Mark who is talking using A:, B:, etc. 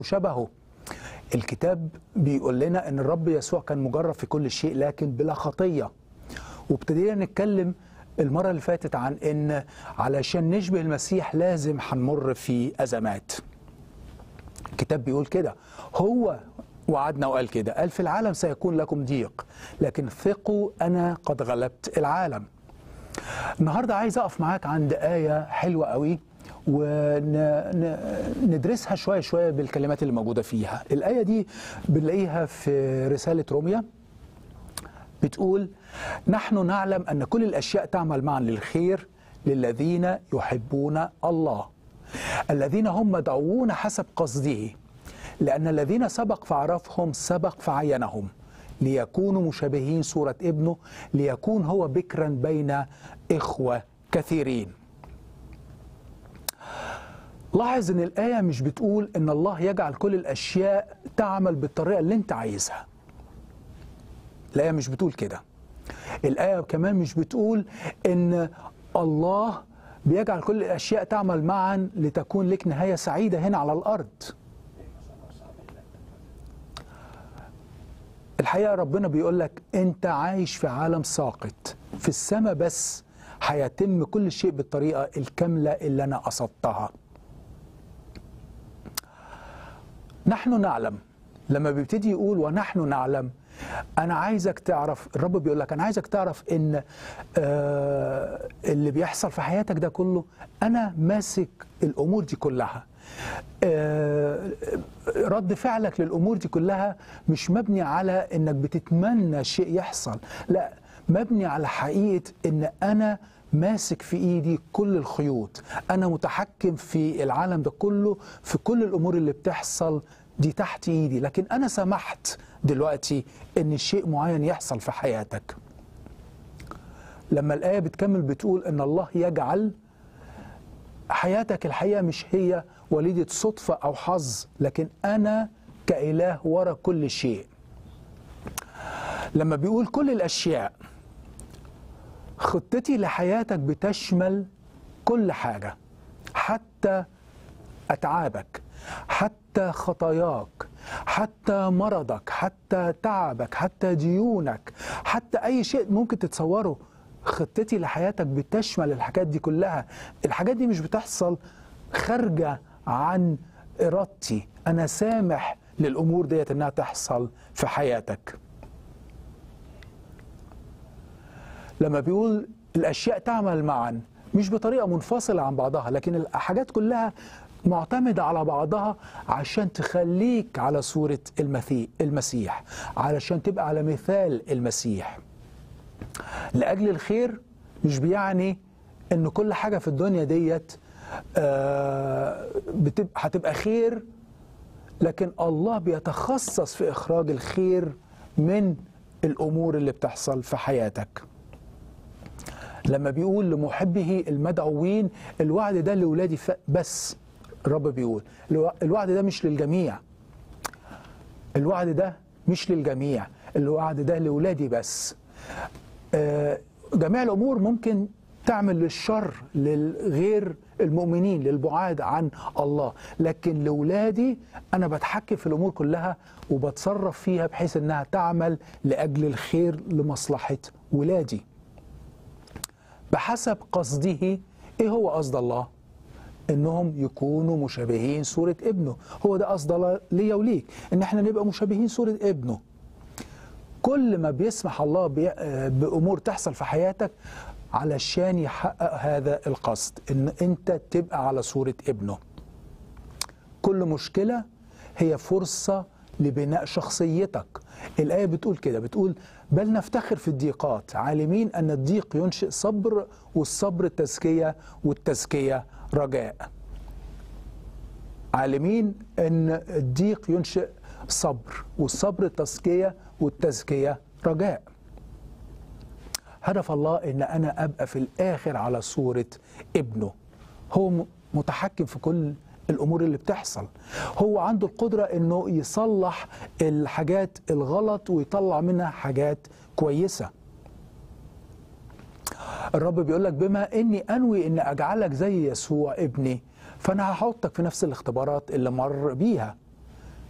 A: شبهه الكتاب بيقول لنا ان الرب يسوع كان مجرب في كل شيء لكن بلا خطيه وابتدينا نتكلم المره اللي فاتت عن ان علشان نشبه المسيح لازم هنمر في ازمات الكتاب بيقول كده هو وعدنا وقال كده قال في العالم سيكون لكم ضيق لكن ثقوا انا قد غلبت العالم النهارده عايز اقف معاك عند ايه حلوه قوي وندرسها شويه شويه بالكلمات اللي موجوده فيها الايه دي بنلاقيها في رساله روميا بتقول نحن نعلم ان كل الاشياء تعمل معا للخير للذين يحبون الله الذين هم مدعوون حسب قصده لان الذين سبق فعرفهم سبق فعينهم ليكونوا مشابهين صوره ابنه ليكون هو بكرا بين اخوه كثيرين لاحظ ان الايه مش بتقول ان الله يجعل كل الاشياء تعمل بالطريقه اللي انت عايزها الايه مش بتقول كده الايه كمان مش بتقول ان الله بيجعل كل الاشياء تعمل معا لتكون لك نهايه سعيده هنا على الارض الحقيقه ربنا بيقول لك انت عايش في عالم ساقط في السماء بس هيتم كل شيء بالطريقه الكامله اللي انا قصدتها نحن نعلم لما بيبتدي يقول ونحن نعلم انا عايزك تعرف الرب بيقول لك انا عايزك تعرف ان آه اللي بيحصل في حياتك ده كله انا ماسك الامور دي كلها آه رد فعلك للامور دي كلها مش مبني على انك بتتمنى شيء يحصل لا مبني على حقيقه ان انا ماسك في ايدي كل الخيوط انا متحكم في العالم ده كله في كل الامور اللي بتحصل دي تحت ايدي لكن انا سمحت دلوقتي ان شيء معين يحصل في حياتك لما الايه بتكمل بتقول ان الله يجعل حياتك الحقيقه مش هي وليده صدفه او حظ لكن انا كاله ورا كل شيء لما بيقول كل الاشياء خطتي لحياتك بتشمل كل حاجه حتى اتعابك حتى خطاياك حتى مرضك حتى تعبك حتى ديونك حتى اي شيء ممكن تتصوره خطتي لحياتك بتشمل الحاجات دي كلها الحاجات دي مش بتحصل خارجه عن ارادتي انا سامح للامور ديت انها تحصل في حياتك لما بيقول الاشياء تعمل معا مش بطريقه منفصله عن بعضها لكن الحاجات كلها معتمدة على بعضها عشان تخليك على صورة المسيح علشان تبقى على مثال المسيح لأجل الخير مش بيعني ان كل حاجة في الدنيا ديت هتبقى خير لكن الله بيتخصص في إخراج الخير من الأمور اللي بتحصل في حياتك لما بيقول لمحبه المدعوين الوعد ده لولادي بس الرب بيقول الوعد ده مش للجميع الوعد ده مش للجميع الوعد ده لولادي بس جميع الامور ممكن تعمل للشر للغير المؤمنين للبعاد عن الله لكن لولادي انا بتحكم في الامور كلها وبتصرف فيها بحيث انها تعمل لاجل الخير لمصلحه ولادي بحسب قصده ايه هو قصد الله انهم يكونوا مشابهين صوره ابنه هو ده قصد ليا وليك ان احنا نبقى مشابهين صوره ابنه كل ما بيسمح الله بامور تحصل في حياتك علشان يحقق هذا القصد ان انت تبقى على صوره ابنه كل مشكله هي فرصه لبناء شخصيتك الآية بتقول كده بتقول بل نفتخر في الضيقات عالمين أن الضيق ينشئ صبر والصبر التزكية والتزكية رجاء عالمين أن الضيق ينشئ صبر والصبر التزكية والتزكية رجاء هدف الله أن أنا أبقى في الآخر على صورة ابنه هو متحكم في كل الامور اللي بتحصل هو عنده القدره انه يصلح الحاجات الغلط ويطلع منها حاجات كويسه الرب بيقول لك بما اني انوي ان اجعلك زي يسوع ابني فانا هحطك في نفس الاختبارات اللي مر بيها